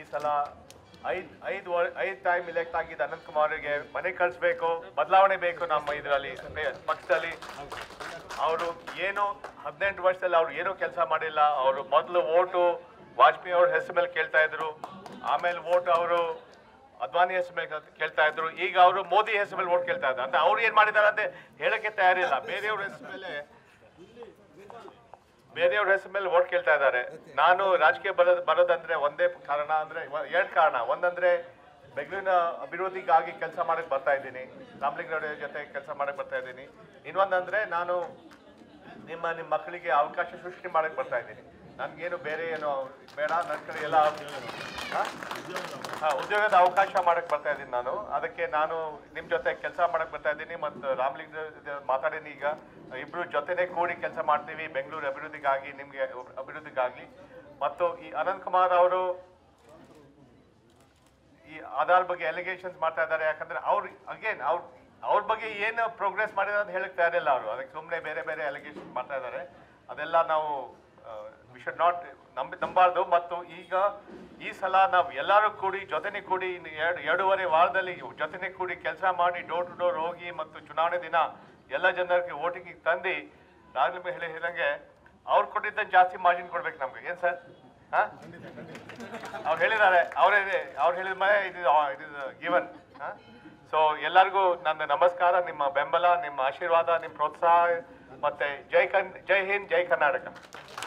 ಈ ಸಲ ಐದ್ ಐದು ಐದು ಟೈಮ್ ಇಲೆಕ್ಟ್ ಆಗಿದ್ದ ಅನಂತ್ ಕುಮಾರ್ಗೆ ಮನೆ ಕಳಿಸ್ಬೇಕು ಬದಲಾವಣೆ ಬೇಕು ನಮ್ಮ ಇದರಲ್ಲಿ ಪಕ್ಷದಲ್ಲಿ ಅವರು ಏನು ಹದಿನೆಂಟು ವರ್ಷದಲ್ಲಿ ಅವ್ರು ಏನೂ ಕೆಲಸ ಮಾಡಿಲ್ಲ ಅವರು ಮೊದಲು ಓಟು ವಾಜಪೇಯಿ ಅವ್ರ ಹೆಸರು ಮೇಲೆ ಕೇಳ್ತಾ ಇದ್ರು ಆಮೇಲೆ ಓಟ್ ಅವರು ಅದ್ವಾನಿ ಹೆಸರು ಮೇಲೆ ಕೇಳ್ತ- ಕೇಳ್ತಾ ಇದ್ರು ಈಗ ಅವರು ಮೋದಿ ಹೆಸರು ಮೇಲೆ ಓಟ್ ಕೇಳ್ತಾ ಇದ್ದಾರೆ ಅಂದ್ರೆ ಅವ್ರು ಏನ್ ಮಾಡಿದ್ದಾರೆ ಅಂತ ಹೇಳಕ್ಕೆ ತಯಾರಿಲ್ಲ ಬೇರೆಯವ್ರ ಹೆಸರು ಮೇಲೆ ಬೇರೆಯವ್ರ ಹೆಸರು ಮೇಲೆ ಓಟ್ ಕೇಳ್ತಾ ಇದ್ದಾರೆ ನಾನು ರಾಜಕೀಯ ಬರೋದ್ ಬರೋದಂದ್ರೆ ಒಂದೇ ಕಾರಣ ಅಂದ್ರೆ ಎರಡು ಕಾರಣ ಒಂದಂದ್ರೆ ಬೆಂಗಳೂರಿನ ಅಭಿವೃದ್ಧಿಗಾಗಿ ಕೆಲಸ ಮಾಡಕ್ ಬರ್ತಾ ಇದ್ದೀನಿ ರಾಮಲಿಂಗರವ್ರ ಜೊತೆ ಕೆಲಸ ಮಾಡಕ್ ಬರ್ತಾ ಇದ್ದೀನಿ ಇನ್ನೊಂದಂದ್ರೆ ನಾನು ನಿಮ್ಮ ನಿಮ್ಮ ಮಕ್ಕಳಿಗೆ ಅವಕಾಶ ಸೃಷ್ಟಿ ಮಾಡಕ್ ಬರ್ತಾ ಇದ್ದೀನಿ ನನ್ಗೇನು ಬೇರೆ ಏನು ಬೇಡ ನನ್ನ ಕಡೆ ಎಲ್ಲ ಹಾ? ಹಾ, ಉದ್ಯೋಗದ ಅವಕಾಶ ಮಾಡಕ್ ಬರ್ತಾ ಇದ್ದೀನಿ ನಾನು ಅದಕ್ಕೆ ನಾನು ನಿಮ್ ಜೊತೆ ಕೆಲಸ ಮಾಡಕ್ ಬರ್ತಾ ಇದ್ದೀನಿ ಮತ್ತು ರಾಮಲಿಂಗ ಮಾತಾಡೀನಿ ಈಗ ಇಬ್ರು ಜೊತೆನೆ ಕೂಡಿ ಕೆಲಸ ಮಾಡ್ತೀವಿ ಬೆಂಗಳೂರು ಅಭಿವೃದ್ಧಿಗಾಗಿ ನಿಮ್ಗೆ ಅಭಿವೃದ್ಧಿಗಾಗಿ ಮತ್ತು ಈ ಅನಂತ್ ಕುಮಾರ್ ಅವರು ಈ ಆಧಾರ್ ಬಗ್ಗೆ ಎಲಿಗೇಷನ್ಸ್ ಮಾಡ್ತಾ ಇದ್ದಾರೆ ಯಾಕಂದ್ರೆ ಅವ್ರು ಅಗೇನ್ ಅವ್ರ ಅವ್ರ ಬಗ್ಗೆ ಏನು ಪ್ರೋಗ್ರೆಸ್ ಮಾಡಿದ್ರೆ ಅಂತ ಹೇಳಕ್ ತಯಾರಿಲ್ಲ ಅವರು ಅದಕ್ಕೆ ಸುಮ್ಮನೆ ಬೇರೆ ಬೇರೆ ಎಲಿಗೇಷನ್ ಮಾಡ್ತಾ ಇದ್ದಾರೆ ಅದೆಲ್ಲ ನಾವು ವಿ ಶುಡ್ ನಾಟ್ ನಂಬಿ ನಂಬಾರ್ದು ಮತ್ತು ಈಗ ಈ ಸಲ ನಾವು ಎಲ್ಲರೂ ಕೂಡಿ ಜೊತೆನೆ ಕೂಡಿ ಇನ್ನು ಎರಡು ಎರಡೂವರೆ ವಾರದಲ್ಲಿ ಜೊತೆನೆ ಕೂಡಿ ಕೆಲಸ ಮಾಡಿ ಡೋರ್ ಟು ಡೋರ್ ಹೋಗಿ ಮತ್ತು ಚುನಾವಣೆ ದಿನ ಎಲ್ಲ ಜನರಿಗೆ ವೋಟಿಂಗ್ ತಂದು ರಾಘವ ಹೇಳಿ ಹೇಳಿದಂಗೆ ಅವ್ರು ಕೊಟ್ಟಿದ್ದ ಜಾಸ್ತಿ ಮಾರ್ಜಿನ್ ಕೊಡ್ಬೇಕು ನಮ್ಗೆ ಏನ್ ಸರ್ ಹಾ ಅವ್ರು ಹೇಳಿದ್ದಾರೆ ಅವರೇ ಅವ್ರು ಹೇಳಿದ ಮೇಲೆ ಇದು ಇದು ಗಿವನ್ ಸೊ ಎಲ್ಲರಿಗೂ ನನ್ನ ನಮಸ್ಕಾರ ನಿಮ್ಮ ಬೆಂಬಲ ನಿಮ್ಮ ಆಶೀರ್ವಾದ ನಿಮ್ಮ ಪ್ರೋತ್ಸಾಹ ಮತ್ತೆ ಜೈ ಕನ್ ಜೈ ಹಿಂದ್ ಜೈ ಕರ್ನಾಟಕ